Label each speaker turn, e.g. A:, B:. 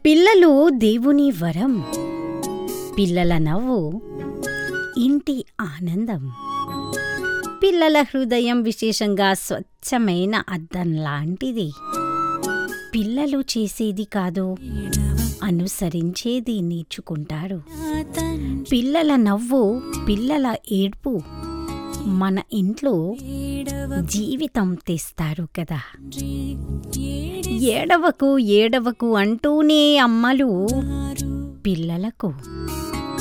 A: పిల్లలు దేవుని వరం పిల్లల నవ్వు ఇంటి ఆనందం పిల్లల హృదయం విశేషంగా స్వచ్ఛమైన అద్దం లాంటిది పిల్లలు చేసేది కాదు అనుసరించేది నేర్చుకుంటారు పిల్లల నవ్వు పిల్లల ఏడ్పు మన ఇంట్లో జీవితం తెస్తారు కదా ఏడవకు ఏడవకు అంటూనే అమ్మలు పిల్లలకు